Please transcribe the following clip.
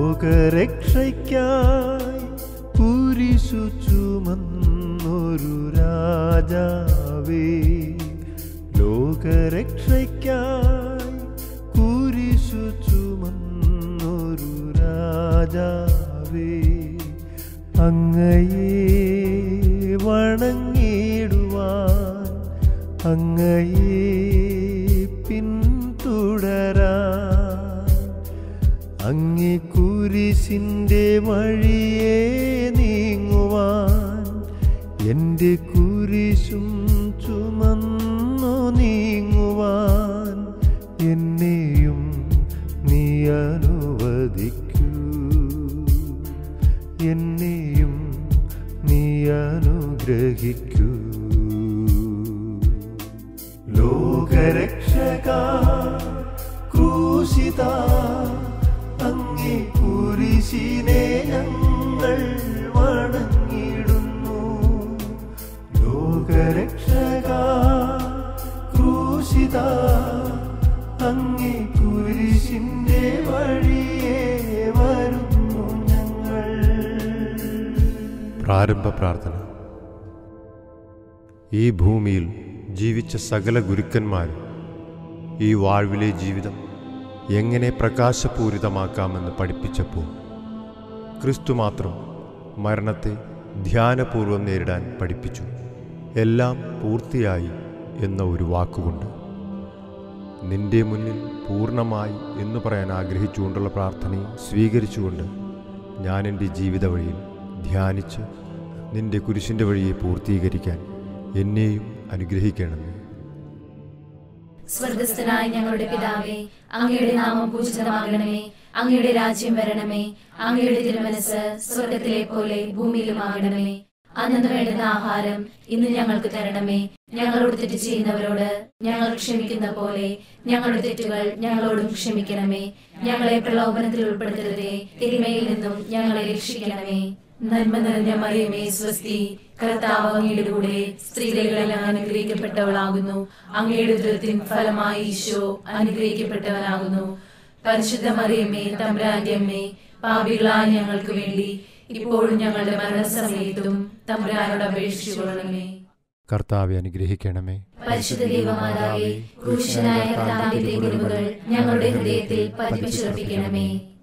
ലോകരക്ഷയ്ക്കായി കുരിശു ചുമന്നൊരു രാജാവേ ലോകരക്ഷയ്ക്കായി കുരിശു ചുമന്നൊരു രാജാവേ അങ്ങയെ വണങ്ങിടുവാൻ അങ്ങയെ പിന്തുടരാൻ അങ്ങേ കുരിശിൻ്റെ വഴിയെ നീങ്ങുവാൻ എൻ്റെ കുരിശും ചുമന്നു നീങ്ങുവാൻ എന്നെയും നീ അനുവദിക്കൂ എന്നെയും നീ അനുഗ്രഹിക്കൂ ലോകരക്ഷക ക്രൂശിത അങ്ങേ കുരിശിനെ ഞങ്ങൾ വണങ്ങിടുന്നു ലോകരക്ഷക ക്രൂശിത അങ്ങേ കുരിശിന്റെ വഴിയെ വരുന്നു ഞങ്ങൾ പ്രാരംഭ പ്രാർത്ഥന ഈ ഭൂമിയിൽ ജീവിച്ച സകല ഗുരുക്കന്മാരും ഈ വാഴ്വിലെ ജീവിതം എങ്ങനെ പ്രകാശപൂരിതമാക്കാമെന്ന് പഠിപ്പിച്ചപ്പോൾ ക്രിസ്തു മാത്രം മരണത്തെ ധ്യാനപൂർവം നേരിടാൻ പഠിപ്പിച്ചു എല്ലാം പൂർത്തിയായി എന്ന ഒരു വാക്കുകൊണ്ട് നിന്റെ മുന്നിൽ പൂർണ്ണമായി എന്ന് പറയാൻ ആഗ്രഹിച്ചുകൊണ്ടുള്ള പ്രാർത്ഥനയെ സ്വീകരിച്ചുകൊണ്ട് ഞാൻ എൻ്റെ ജീവിത വഴിയിൽ ധ്യാനിച്ച് നിന്റെ കുരിശിൻ്റെ വഴിയെ പൂർത്തീകരിക്കാൻ എന്നെയും അനുഗ്രഹിക്കണമേ സ്വർഗസ്ഥനായ ഞങ്ങളുടെ പിതാവേ അങ്ങയുടെ നാമം പൂജിതമാകണമേ അങ്ങയുടെ രാജ്യം വരണമേ അങ്ങയുടെ തിരുമനസ് സ്വർഗത്തിലെ പോലെ ഭൂമിയിലുമാകണമേ അന്നു വേണ്ടുന്ന ആഹാരം ഇന്ന് ഞങ്ങൾക്ക് തരണമേ ഞങ്ങളോട് തെറ്റ് ചെയ്യുന്നവരോട് ഞങ്ങൾ ക്ഷമിക്കുന്ന പോലെ ഞങ്ങളുടെ തെറ്റുകൾ ഞങ്ങളോടും ക്ഷമിക്കണമേ ഞങ്ങളെ പ്രലോഭനത്തിൽ ഉൾപ്പെടുത്തരുതേ തിന്മയിൽ നിന്നും ഞങ്ങളെ രക്ഷിക്കണമേ നന്മ നിറഞ്ഞ മറിയമേ സ്വസ്തി കർത്താവ് അങ്ങയുടെ കൂടെ സ്ത്രീകളെല്ലാം അനുഗ്രഹിക്കപ്പെട്ടവളാകുന്നു അങ്ങയുടെ ഉദരത്തിൻ ഫലമായി ഈശോ അനുഗ്രഹിക്കപ്പെട്ടവനാകുന്നു പരിശുദ്ധ മറിയമ്മേ തമ്പുരാന്റെ അമ്മേ പാപികളായ ഞങ്ങൾക്ക് വേണ്ടി ഇപ്പോഴും ഞങ്ങളുടെ മരണസമയത്തും തമ്പുരാനോട് അപേക്ഷിച്ചുകൊള്ളണമേ കർത്താവെ അനുഗ്രഹിക്കണമേ പരിശുദ്ധ ദൈവമാതാവേ ക്രൂശനായ കർത്താവിന്റെ കുരുമുകൾ ഞങ്ങളുടെ ഹൃദയത്തിൽ പതിപ്പിച്ചുറപ്പിക്കണമേ